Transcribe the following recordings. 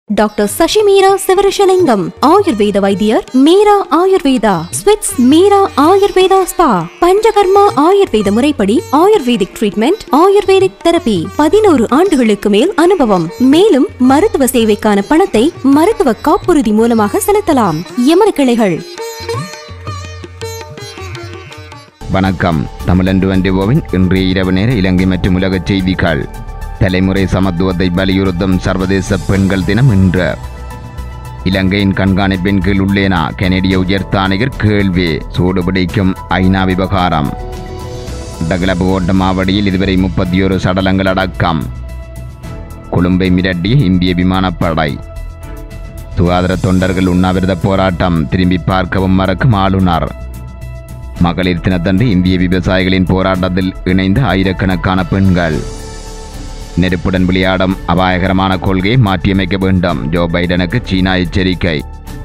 doctor Sasi Meera Sivarishalingam ஆயுர்வேத வைத்தியர் மீரா ஆயுர்வேதா ஸ்விட்ஸ் மீரா ஆயுர்வேதா ஸ்பா பஞ்சகர்மா ஆயுர்வேத முறைப்படி ஆயுர்வேதிக் ட்ரீட்மெண்ட் ஆயுர்வேதிக் தெரபி பதினோரு ஆண்டுகளுக்கு மேல் அனுபவம் மேலும் மருத்துவ சேவைக்கான பணத்தை மருத்துவ காப்புறுதி மூலமாக செலுத்தலாம் எமது கிளைகள் வணக்கம் தமிழன்று வண்டிவோவின் இன்றைய இரவு நேர இலங்கை மற்றும் உலகச் செய்திகள் தலைமுறை சமத்துவத்தை வலியுறுத்தும் சர்வதேச பெண்கள் தினம் இன்று இலங்கையின் கண்காணிப்பின் கீழ் உள்ளேனா கனடிய உயர்த்தானிகர் கேள்வி சூடுபிடிக்கும் ஐநா விவகாரம் டகலபு ஓட்ட மாவடியில் இதுவரை முப்பத்தி ஒரு சடலங்கள் அடக்கம் கொழும்பை மிரட்டிய இந்திய விமானப்படை சுகாதார தொண்டர்கள் உண்ணாவிரத போராட்டம் திரும்பி பார்க்கவும் மறக்கும் ஆளுநர் மகளிர் தினத்தன்று இந்திய விவசாயிகளின் போராட்டத்தில் இணைந்த ஆயிரக்கணக்கான பெண்கள் நெருப்புடன் விளையாடும் அபாயகரமான கொள்கையை மாற்றியமைக்க வேண்டும் ஜோ பைடனுக்கு சீனா எச்சரிக்கை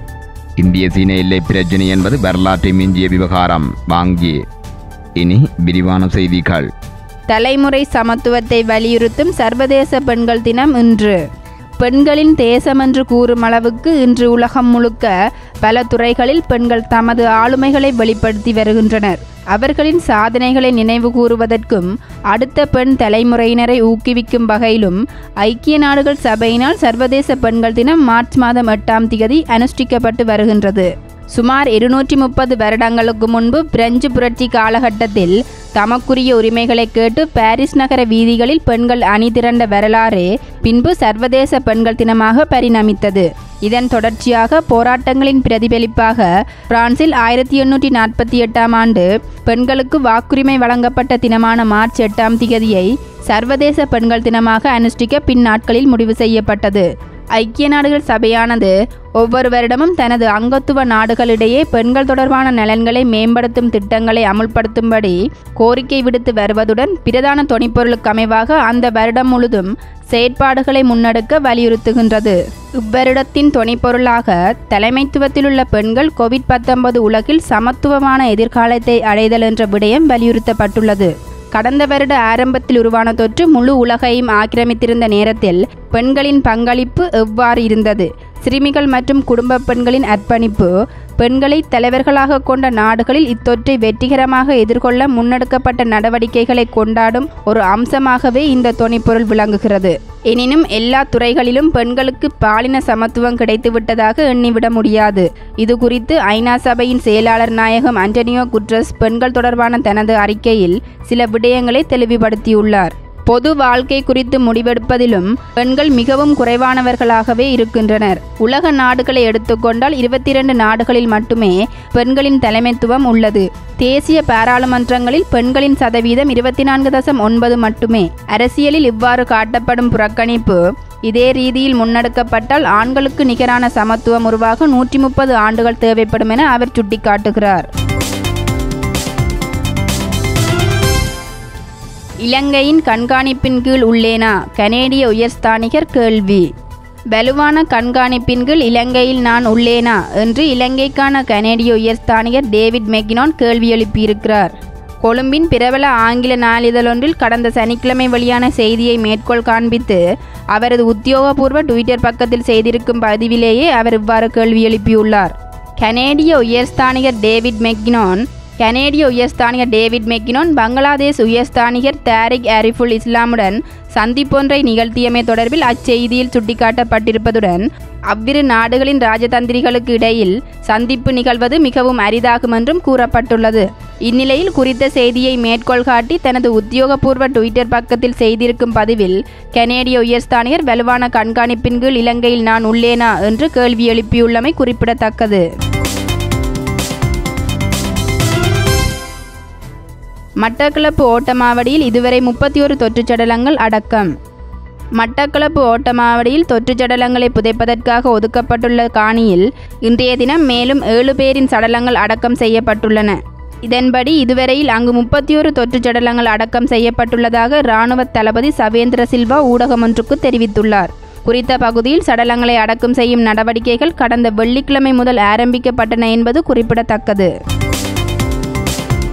இந்திய சீன எல்லை பிரச்சினை என்பது வரலாற்றை மிஞ்சிய விவகாரம் வாங்கி இனி விரிவான செய்திகள் தலைமுறை சமத்துவத்தை வலியுறுத்தும் சர்வதேச பெண்கள் தினம் இன்று பெண்களின் தேசம் என்று கூறும் அளவுக்கு இன்று உலகம் முழுக்க பல துறைகளில் பெண்கள் தமது ஆளுமைகளை வெளிப்படுத்தி வருகின்றனர் அவர்களின் சாதனைகளை நினைவு கூறுவதற்கும் அடுத்த பெண் தலைமுறையினரை ஊக்குவிக்கும் வகையிலும் ஐக்கிய நாடுகள் சபையினால் சர்வதேச பெண்கள் தினம் மார்ச் மாதம் எட்டாம் தேதி அனுஷ்டிக்கப்பட்டு வருகின்றது சுமார் இருநூற்றி முப்பது வருடங்களுக்கு முன்பு பிரெஞ்சு புரட்சி காலகட்டத்தில் தமக்குரிய உரிமைகளை கேட்டு பாரிஸ் நகர வீதிகளில் பெண்கள் அணிதிரண்ட வரலாறு பின்பு சர்வதேச பெண்கள் தினமாக பரிணமித்தது இதன் தொடர்ச்சியாக போராட்டங்களின் பிரதிபலிப்பாக பிரான்சில் ஆயிரத்தி எண்ணூற்றி நாற்பத்தி எட்டாம் ஆண்டு பெண்களுக்கு வாக்குரிமை வழங்கப்பட்ட தினமான மார்ச் எட்டாம் திகதியை சர்வதேச பெண்கள் தினமாக அனுஷ்டிக்க பின் நாட்களில் முடிவு செய்யப்பட்டது ஐக்கிய நாடுகள் சபையானது ஒவ்வொரு வருடமும் தனது அங்கத்துவ நாடுகளிடையே பெண்கள் தொடர்பான நலன்களை மேம்படுத்தும் திட்டங்களை அமுல்படுத்தும்படி கோரிக்கை விடுத்து வருவதுடன் பிரதான தொனிப்பொருளுக்கு அமைவாக அந்த வருடம் முழுதும் செயற்பாடுகளை முன்னெடுக்க வலியுறுத்துகின்றது இவ்வருடத்தின் தொனிப்பொருளாக தலைமைத்துவத்திலுள்ள பெண்கள் கோவிட் பத்தொன்பது உலகில் சமத்துவமான எதிர்காலத்தை அடைதல் என்ற விடயம் வலியுறுத்தப்பட்டுள்ளது கடந்த வருட ஆரம்பத்தில் உருவான தொற்று முழு உலகையும் ஆக்கிரமித்திருந்த நேரத்தில் பெண்களின் பங்களிப்பு எவ்வாறு இருந்தது சிறுமிகள் மற்றும் குடும்ப பெண்களின் அர்ப்பணிப்பு பெண்களை தலைவர்களாக கொண்ட நாடுகளில் இத்தொற்றை வெற்றிகரமாக எதிர்கொள்ள முன்னெடுக்கப்பட்ட நடவடிக்கைகளை கொண்டாடும் ஒரு அம்சமாகவே இந்த தொனிப்பொருள் விளங்குகிறது எனினும் எல்லா துறைகளிலும் பெண்களுக்கு பாலின சமத்துவம் கிடைத்துவிட்டதாக எண்ணிவிட முடியாது இது குறித்து ஐநா சபையின் செயலாளர் நாயகம் அண்டனியோ குட்ரஸ் பெண்கள் தொடர்பான தனது அறிக்கையில் சில விடயங்களை தெளிவுபடுத்தியுள்ளார் பொது வாழ்க்கை குறித்து முடிவெடுப்பதிலும் பெண்கள் மிகவும் குறைவானவர்களாகவே இருக்கின்றனர் உலக நாடுகளை எடுத்துக்கொண்டால் இருபத்தி இரண்டு நாடுகளில் மட்டுமே பெண்களின் தலைமைத்துவம் உள்ளது தேசிய பாராளுமன்றங்களில் பெண்களின் சதவீதம் இருபத்தி நான்கு தசம் ஒன்பது மட்டுமே அரசியலில் இவ்வாறு காட்டப்படும் புறக்கணிப்பு இதே ரீதியில் முன்னெடுக்கப்பட்டால் ஆண்களுக்கு நிகரான சமத்துவம் உருவாக நூற்றி முப்பது ஆண்டுகள் தேவைப்படும் என அவர் சுட்டிக்காட்டுகிறார் இலங்கையின் கண்காணிப்பின் கீழ் உள்ளேனா கனேடிய உயர்ஸ்தானிகர் கேள்வி வலுவான கண்காணிப்பின் கீழ் இலங்கையில் நான் உள்ளேனா என்று இலங்கைக்கான கனேடிய உயர்ஸ்தானிகர் டேவிட் மெக்கினான் கேள்வி எழுப்பியிருக்கிறார் கொழும்பின் பிரபல ஆங்கில நாளிதழொன்றில் கடந்த சனிக்கிழமை வெளியான செய்தியை மேற்கோள் காண்பித்து அவரது உத்தியோகபூர்வ ட்விட்டர் பக்கத்தில் செய்திருக்கும் பதிவிலேயே அவர் இவ்வாறு கேள்வி எழுப்பியுள்ளார் கனேடிய உயர்ஸ்தானிகர் டேவிட் மெக்கினான் கனேடிய உயர்ஸ்தானிகர் டேவிட் மெக்கினோன் பங்களாதேஷ் உயர்ஸ்தானிகர் தாரிக் ஆரிஃபுல் இஸ்லாமுடன் சந்திப்பொன்றை நிகழ்த்தியமை தொடர்பில் அச்செய்தியில் சுட்டிக்காட்டப்பட்டிருப்பதுடன் அவ்விரு நாடுகளின் ராஜதந்திரிகளுக்கு இடையில் சந்திப்பு நிகழ்வது மிகவும் அரிதாகும் என்றும் கூறப்பட்டுள்ளது இந்நிலையில் குறித்த செய்தியை மேற்கோள் காட்டி தனது உத்தியோகபூர்வ ட்விட்டர் பக்கத்தில் செய்திருக்கும் பதிவில் கனேடிய உயர்ஸ்தானிகர் வலுவான கண்காணிப்பின் கீழ் இலங்கையில் நான் உள்ளேனா என்று கேள்வி எழுப்பியுள்ளமை குறிப்பிடத்தக்கது மட்டக்களப்பு ஓட்டமாவடியில் இதுவரை முப்பத்தி ஒரு தொற்றுச் சடலங்கள் அடக்கம் மட்டக்களப்பு ஓட்டமாவடியில் தொற்றுச் சடலங்களை புதைப்பதற்காக ஒதுக்கப்பட்டுள்ள காணியில் இன்றைய தினம் மேலும் ஏழு பேரின் சடலங்கள் அடக்கம் செய்யப்பட்டுள்ளன இதன்படி இதுவரையில் அங்கு முப்பத்தி ஒரு தொற்றுச் சடலங்கள் அடக்கம் செய்யப்பட்டுள்ளதாக இராணுவ தளபதி சவேந்திர சில்வா ஊடகமொன்றுக்கு தெரிவித்துள்ளார் குறித்த பகுதியில் சடலங்களை அடக்கம் செய்யும் நடவடிக்கைகள் கடந்த வெள்ளிக்கிழமை முதல் ஆரம்பிக்கப்பட்டன என்பது குறிப்பிடத்தக்கது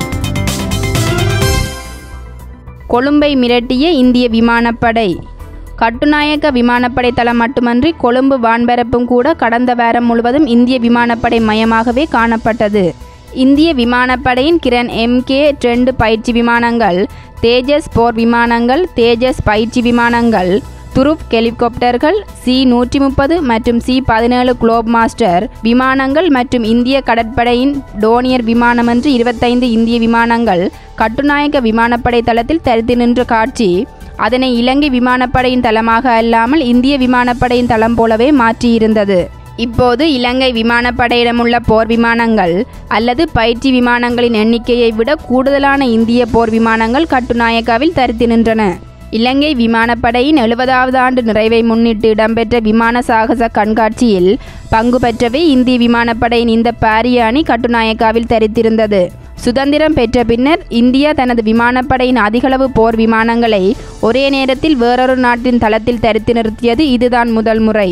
கொழும்பை மிரட்டிய இந்திய விமானப்படை கட்டுநாயக்க விமானப்படை தளம் மட்டுமன்றி கொழும்பு வான்பரப்பும் கூட கடந்த வாரம் முழுவதும் இந்திய விமானப்படை மயமாகவே காணப்பட்டது இந்திய விமானப்படையின் கிரண் எம்கே ரெண்டு பயிற்சி விமானங்கள் தேஜஸ் போர் விமானங்கள் தேஜஸ் பயிற்சி விமானங்கள் துருப் ஹெலிகாப்டர்கள் சி நூற்றி முப்பது மற்றும் சி பதினேழு குளோப் மாஸ்டர் விமானங்கள் மற்றும் இந்திய கடற்படையின் டோனியர் விமானம் என்று இருபத்தைந்து இந்திய விமானங்கள் கட்டுநாயக்க விமானப்படை தளத்தில் தரித்து நின்ற காட்சி அதனை இலங்கை விமானப்படையின் தளமாக அல்லாமல் இந்திய விமானப்படையின் தளம் போலவே மாற்றியிருந்தது இப்போது இலங்கை விமானப்படையிடமுள்ள போர் விமானங்கள் அல்லது பயிற்சி விமானங்களின் எண்ணிக்கையை விட கூடுதலான இந்திய போர் விமானங்கள் கட்டுநாயக்காவில் தரித்து நின்றன இலங்கை விமானப்படையின் எழுபதாவது ஆண்டு நிறைவை முன்னிட்டு இடம்பெற்ற விமான சாகச கண்காட்சியில் பங்கு பெற்றவை இந்திய விமானப்படையின் இந்த பாரிய அணி கட்டுநாயக்காவில் தரித்திருந்தது சுதந்திரம் பெற்ற பின்னர் இந்தியா தனது விமானப்படையின் அதிகளவு போர் விமானங்களை ஒரே நேரத்தில் வேறொரு நாட்டின் தளத்தில் தரித்து நிறுத்தியது இதுதான் முதல் முறை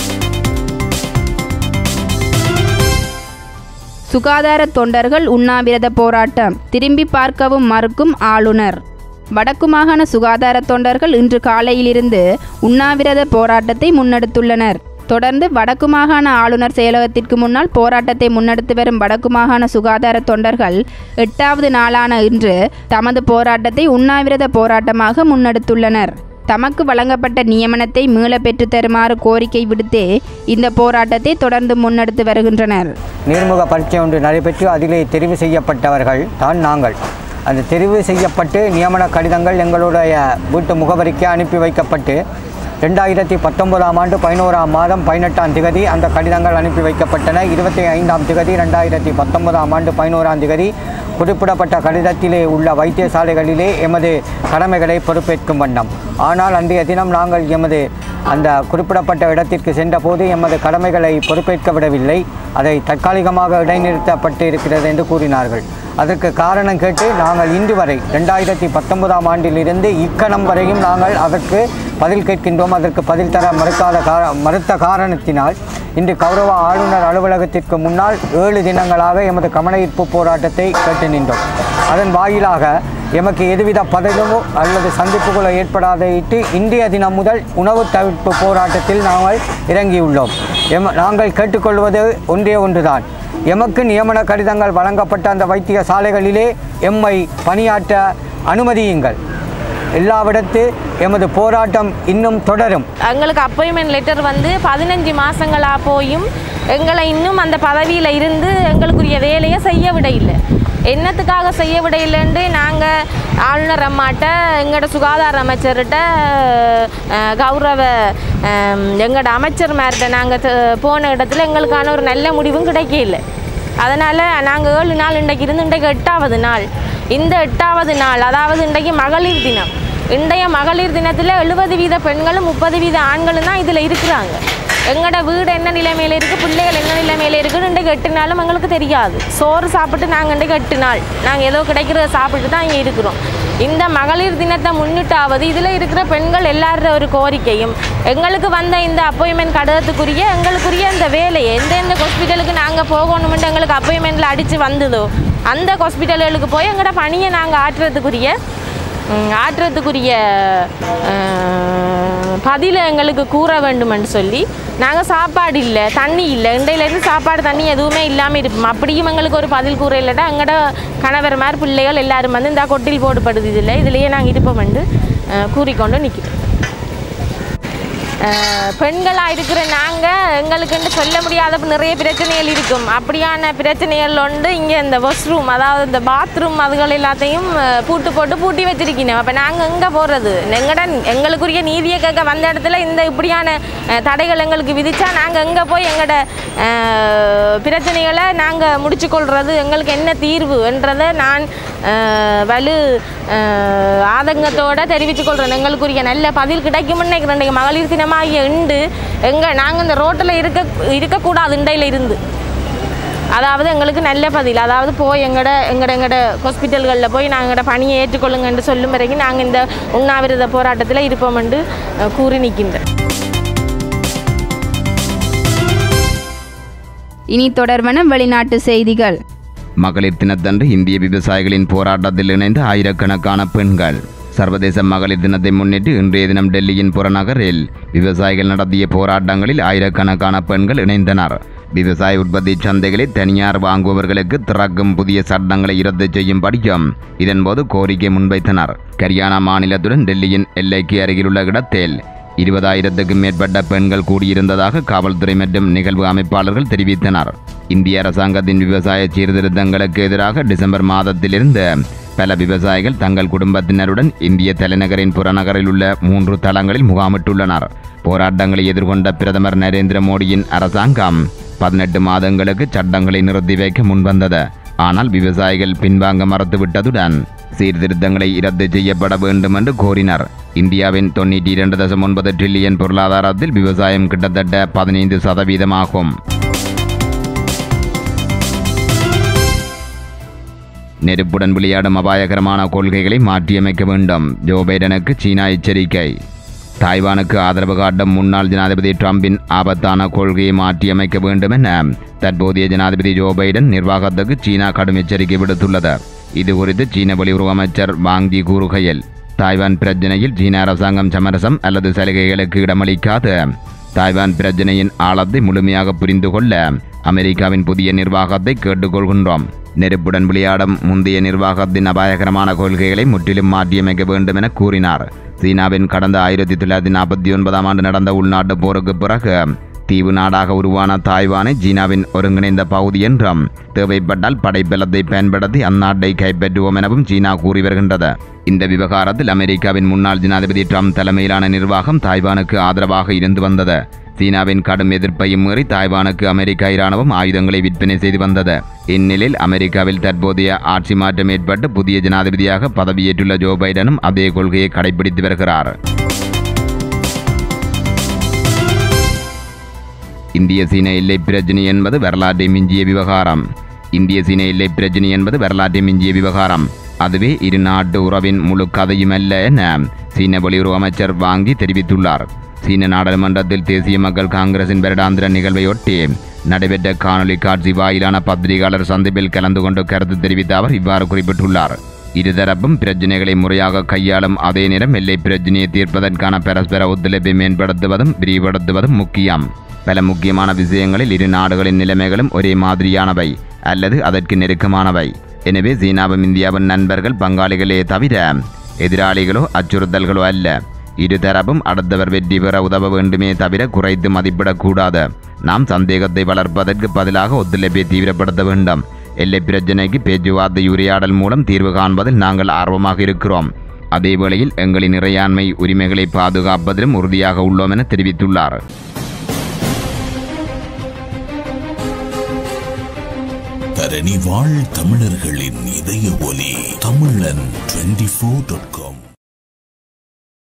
சுகாதார தொண்டர்கள் உண்ணாவிரத போராட்டம் திரும்பி பார்க்கவும் மறுக்கும் ஆளுநர் வடக்கு மாகாண சுகாதார தொண்டர்கள் இன்று காலையிலிருந்து உண்ணாவிரத போராட்டத்தை முன்னெடுத்துள்ளனர் தொடர்ந்து வடக்கு மாகாண ஆளுநர் செயலகத்திற்கு முன்னால் போராட்டத்தை முன்னெடுத்து வரும் வடக்கு மாகாண சுகாதார தொண்டர்கள் எட்டாவது நாளான இன்று தமது போராட்டத்தை உண்ணாவிரத போராட்டமாக முன்னெடுத்துள்ளனர் தமக்கு வழங்கப்பட்ட நியமனத்தை மீள பெற்றுத் தருமாறு கோரிக்கை விடுத்தே இந்த போராட்டத்தை தொடர்ந்து முன்னெடுத்து வருகின்றனர் நேர்முக பரீட்சை ஒன்று நடைபெற்று அதிலே தெரிவு செய்யப்பட்டவர்கள் தான் நாங்கள் அந்த தெரிவு செய்யப்பட்டு நியமன கடிதங்கள் எங்களுடைய வீட்டு முகவரிக்கு அனுப்பி வைக்கப்பட்டு ரெண்டாயிரத்தி பத்தொன்பதாம் ஆண்டு பதினோராம் மாதம் பதினெட்டாம் திகதி அந்த கடிதங்கள் அனுப்பி வைக்கப்பட்டன இருபத்தி ஐந்தாம் திகதி ரெண்டாயிரத்தி பத்தொன்பதாம் ஆண்டு பதினோராம் திகதி குறிப்பிடப்பட்ட கடிதத்திலே உள்ள வைத்தியசாலைகளிலே எமது கடமைகளை பொறுப்பேற்கும் வண்ணம் ஆனால் அன்றைய தினம் நாங்கள் எமது அந்த குறிப்பிடப்பட்ட இடத்திற்கு சென்றபோது எமது கடமைகளை பொறுப்பேற்க விடவில்லை அதை தற்காலிகமாக இடைநிறுத்தப்பட்டு இருக்கிறது என்று கூறினார்கள் அதற்கு காரணம் கேட்டு நாங்கள் இன்று வரை ரெண்டாயிரத்தி பத்தொன்பதாம் ஆண்டிலிருந்து இக்கணம் வரையும் நாங்கள் அதற்கு பதில் கேட்கின்றோம் அதற்கு பதில் தர மறுக்காத கார மறுத்த காரணத்தினால் இன்று கௌரவ ஆளுநர் அலுவலகத்திற்கு முன்னால் ஏழு தினங்களாக எமது கவனஈர்ப்பு போராட்டத்தை கேட்டு நின்றோம் அதன் வாயிலாக எமக்கு எதுவித பதவியோ அல்லது சந்திப்புகளோ ஏற்படாதையிட்டு இன்றைய தினம் முதல் உணவு தவிர்ப்பு போராட்டத்தில் நாங்கள் இறங்கியுள்ளோம் எம நாங்கள் கேட்டுக்கொள்வது ஒன்றே ஒன்றுதான் எமக்கு நியமன கடிதங்கள் வழங்கப்பட்ட அந்த வைத்தியசாலைகளிலே எம்மை பணியாற்ற அனுமதியுங்கள் எல்லாவிடத்து எமது போராட்டம் இன்னும் தொடரும் எங்களுக்கு அப்பாயின்மெண்ட் லெட்டர் வந்து பதினஞ்சு மாதங்களாக போயும் எங்களை இன்னும் அந்த பதவியில் இருந்து எங்களுக்குரிய வேலையை செய்ய விட இல்லை என்னத்துக்காக செய்ய விட இல்லைன்னு நாங்கள் ஆளுநர் அம்மாட்ட எங்களோட சுகாதார அமைச்சர்கிட்ட அஹ், கௌரவ அஹ், எங்களோட அமைச்சர்மார்கிட்ட நாங்கள் போன இடத்துல எங்களுக்கான ஒரு நல்ல முடிவும் கிடைக்கல அதனால் நாங்கள் ஏழு நாள் இன்றைக்கு இருந்து இன்றைக்கு எட்டாவது நாள் இந்த எட்டாவது நாள் அதாவது இன்றைக்கு மகளிர் தினம் இன்றைய மகளிர் தினத்தில் எழுபது வீத பெண்களும் முப்பது வீத ஆண்களும் தான் இதில் இருக்கிறாங்க எங்களோட வீடு என்ன நிலைமையில் இருக்குது பிள்ளைகள் என்ன நிலைமையில் இருக்குன்னு இன்றைக்கு எட்டு நாளும் எங்களுக்கு தெரியாது சோறு சாப்பிட்டு நாங்கள் இன்றைக்கு எட்டு நாள் நாங்கள் ஏதோ கிடைக்கிறத சாப்பிட்டு தான் இங்கே இருக்கிறோம் இந்த மகளிர் தினத்தை முன்னிட்டாவது இதில் இருக்கிற பெண்கள் எல்லாரோட ஒரு கோரிக்கையும் எங்களுக்கு வந்த இந்த அப்பாயின்மெண்ட் கடிதத்துக்குரிய எங்களுக்குரிய இந்த வேலையை எந்தெந்த ஹாஸ்பிட்டலுக்கு நாங்கள் போகணுமென்று எங்களுக்கு அப்பாயின்மெண்ட்டில் அடித்து வந்ததோ அந்த ஹாஸ்பிட்டல்களுக்கு போய் எங்களோட பணியை நாங்கள் ஆற்றுறதுக்குரிய ம், ஆற்றுறதுக்குரிய அஹ், பதிலை எங்களுக்கு கூற வேண்டுமென்று சொல்லி நாங்கள் சாப்பாடு இல்லை தண்ணி இல்லை இண்டையிலேருந்து சாப்பாடு தண்ணி எதுவுமே இல்லாமல் இருப்போம் அப்படியும் எங்களுக்கு ஒரு பதில் கூற இல்லைட்டா எங்களோட கணவர் மாதிரி பிள்ளைகள் எல்லாரும் வந்து இந்த கொட்டில் போடுபடுது இதில் இதுலேயே நாங்கள் இருப்போம் என்று அஹ், கூறிக்கொண்டு நிற்கிறோம் பெண்களாக இருக்கிற நாங்கள் எங்களுக்குன்னு சொல்ல முடியாத நிறைய பிரச்சனைகள் இருக்கும் அப்படியான பிரச்சனைகள் உண்டு இங்கே இந்த வாஷ்ரூம் அதாவது இந்த பாத்ரூம் அதுகள் எல்லாத்தையும் அஹ், பூட்டு போட்டு பூட்டி வச்சிருக்கணும் அப்போ நாங்கள் எங்கே போகிறது எங்கட எங்களுக்குரிய நீதியை கேட்க வந்த இடத்துல இந்த இப்படியான அஹ், தடைகள் எங்களுக்கு விதிச்சா நாங்கள் எங்கே போய் எங்களோட அஹ், பிரச்சனைகளை நாங்கள் முடிச்சுக்கொள்கிறது எங்களுக்கு என்ன தீர்வு என்றதை நான் அஹ், வலு அஹ், ஆதங்கத்தோட தெரிவித்துக் கொள்கிறேன் எங்களுக்குரிய நல்ல பதில் கிடைக்கும் நினைக்கிறேன் இன்றைக்கு மகளிர் தினமாகிய உண்டு எங்கே நாங்கள் இந்த ரோட்டில் இருக்க இருக்கக்கூடாது இண்டையில் இருந்து அதாவது எங்களுக்கு நல்ல பதில் அதாவது போய் எங்கட எங்கட எங்கட ஹாஸ்பிட்டல்களில் போய் நாங்கள் எங்கட பணியை ஏற்றுக்கொள்ளுங்க என்று சொல்லும் வரைக்கும் நாங்கள் இந்த உண்ணாவிரத போராட்டத்தில் இருப்போம் என்று அஹ், கூறி நிற்கின்றேன் இனி தொடர்வன வெளிநாட்டு செய்திகள் மகளிர் தினத்தன்று இந்திய விவசாயிகளின் போராட்டத்தில் இணைந்த ஆயிரக்கணக்கான பெண்கள் சர்வதேச மகளிர் தினத்தை முன்னிட்டு இன்றைய தினம் டெல்லியின் புறநகரில் விவசாயிகள் நடத்திய போராட்டங்களில் ஆயிரக்கணக்கான பெண்கள் இணைந்தனர் விவசாய உற்பத்தி சந்தைகளை தனியார் வாங்குபவர்களுக்கு திறக்கும் புதிய சட்டங்களை ரத்து செய்யும்படியும் இதன்போது கோரிக்கை முன்வைத்தனர் ஹரியானா மாநிலத்துடன் டெல்லியின் எல்லைக்கு அருகிலுள்ள இடத்தில் இருபதாயிரத்துக்கும் மேற்பட்ட பெண்கள் கூடியிருந்ததாக காவல்துறை மற்றும் நிகழ்வு அமைப்பாளர்கள் தெரிவித்தனர் இந்திய அரசாங்கத்தின் விவசாய சீர்திருத்தங்களுக்கு எதிராக டிசம்பர் மாதத்திலிருந்து பல விவசாயிகள் தங்கள் குடும்பத்தினருடன் இந்திய தலைநகரின் புறநகரில் உள்ள மூன்று தளங்களில் முகாமிட்டுள்ளனர் போராட்டங்களை எதிர்கொண்ட பிரதமர் நரேந்திர மோடியின் அரசாங்கம் பதினெட்டு மாதங்களுக்கு சட்டங்களை நிறுத்தி வைக்க முன்வந்தது ஆனால் விவசாயிகள் பின்வாங்க மறுத்துவிட்டதுடன் சீர்திருத்தங்களை ரத்து செய்யப்பட வேண்டும் என்று கோரினர் இந்தியாவின் தொண்ணூற்றி இரண்டு தசம் ஒன்பது டிரில்லியன் பொருளாதாரத்தில் விவசாயம் கிட்டத்தட்ட பதினைந்து சதவீதமாகும் நெருப்புடன் விளையாடும் அபாயகரமான கொள்கைகளை மாற்றியமைக்க வேண்டும் ஜோ பைடனுக்கு சீனா எச்சரிக்கை தாய்வானுக்கு ஆதரவு காட்டும் முன்னாள் ஜனாதிபதி ட்ரம்பின் ஆபத்தான கொள்கையை மாற்றியமைக்க வேண்டும் என தற்போதைய ஜனாதிபதி ஜோ பைடன் நிர்வாகத்துக்கு சீனா கடும் எச்சரிக்கை விடுத்துள்ளது இது குறித்து சீன வெளியுறவு அமைச்சர் வாங்கி கூறுகையில் தாய்வான் பிரச்சினையில் சீன அரசாங்கம் சமரசம் அல்லது சலுகைகளுக்கு இடமளிக்காது தாய்வான் பிரச்சினையின் ஆழத்தை முழுமையாக புரிந்து கொள்ள அமெரிக்காவின் புதிய நிர்வாகத்தை கேட்டுக்கொள்கின்றோம் நெருப்புடன் விளையாடும் முந்தைய நிர்வாகத்தின் அபாயகரமான கொள்கைகளை முற்றிலும் மாற்றியமைக்க வேண்டும் என கூறினார் சீனாவின் கடந்த ஆயிரத்தி தொள்ளாயிரத்தி நாற்பத்தி ஒன்பதாம் ஆண்டு நடந்த உள்நாட்டு போருக்கு பிறகு தீவு நாடாக உருவான தாய்வானை சீனாவின் ஒருங்கிணைந்த பகுதி என்றும் தேவைப்பட்டால் படைப்பலத்தை பயன்படுத்தி அந்நாட்டை கைப்பற்றுவோம் எனவும் சீனா கூறி வருகின்றது இந்த விவகாரத்தில் அமெரிக்காவின் முன்னாள் ஜனாதிபதி ட்ரம்ப் தலைமையிலான நிர்வாகம் தாய்வானுக்கு ஆதரவாக இருந்து வந்தது சீனாவின் கடும் எதிர்ப்பையும் மீறி தாய்வானுக்கு அமெரிக்க இராணுவம் ஆயுதங்களை விற்பனை செய்து வந்தது இந்நிலையில் அமெரிக்காவில் தற்போதைய ஆட்சி மாற்றம் ஏற்பட்டு புதிய ஜனாதிபதியாக பதவியேற்றுள்ள ஜோ பைடனும் அதே கொள்கையை கடைபிடித்து வருகிறார் இந்திய சீன எல்லை பிரச்சினை என்பது வரலாற்றை மிஞ்சிய விவகாரம் இந்திய சீன எல்லை பிரச்சினை என்பது வரலாற்றை மிஞ்சிய விவகாரம் அதுவே இரு நாட்டு உறவின் முழு கதையுமல்ல என சீன வெளியுறவு அமைச்சர் வாங்கி தெரிவித்துள்ளார் சீன நாடாளுமன்றத்தில் தேசிய மக்கள் காங்கிரசின் வருடாந்திர நிகழ்வையொட்டி நடைபெற்ற காணொலி காட்சி வாயிலான பத்திரிகையாளர் சந்திப்பில் கலந்து கொண்டு கருத்து தெரிவித்த அவர் இவ்வாறு குறிப்பிட்டுள்ளார் இருதரப்பும் பிரச்சினைகளை முறையாக கையாளும் அதே நேரம் எல்லை பிரச்சினையை தீர்ப்பதற்கான பரஸ்பர ஒத்துழைப்பை மேம்படுத்துவதும் விரிவுபடுத்துவதும் முக்கியம் பல முக்கியமான விஷயங்களில் இரு நாடுகளின் நிலைமைகளும் ஒரே மாதிரியானவை அல்லது அதற்கு நெருக்கமானவை எனவே சீனாவும் இந்தியாவின் நண்பர்கள் பங்காளிகளே தவிர எதிராளிகளோ அச்சுறுத்தல்களோ அல்ல இருதரப்பும் அடுத்தவர் வெற்றி பெற உதவ வேண்டுமே தவிர குறைத்து மதிப்பிடக்கூடாது நாம் சந்தேகத்தை வளர்ப்பதற்கு பதிலாக ஒத்துழைப்பை தீவிரப்படுத்த வேண்டும் எல்லை பிரச்சினைக்கு பேச்சுவார்த்தை உரையாடல் மூலம் தீர்வு காண்பதில் நாங்கள் ஆர்வமாக இருக்கிறோம் அதேவேளையில் எங்களின் இறையாண்மை உரிமைகளை பாதுகாப்பதிலும் உறுதியாக உள்ளோம் என தெரிவித்துள்ளார் தரணி வாழ் தமிழர்களின் இதய ஒலி தமிழன் டுவெண்டி ஃபோர் டாட் காம்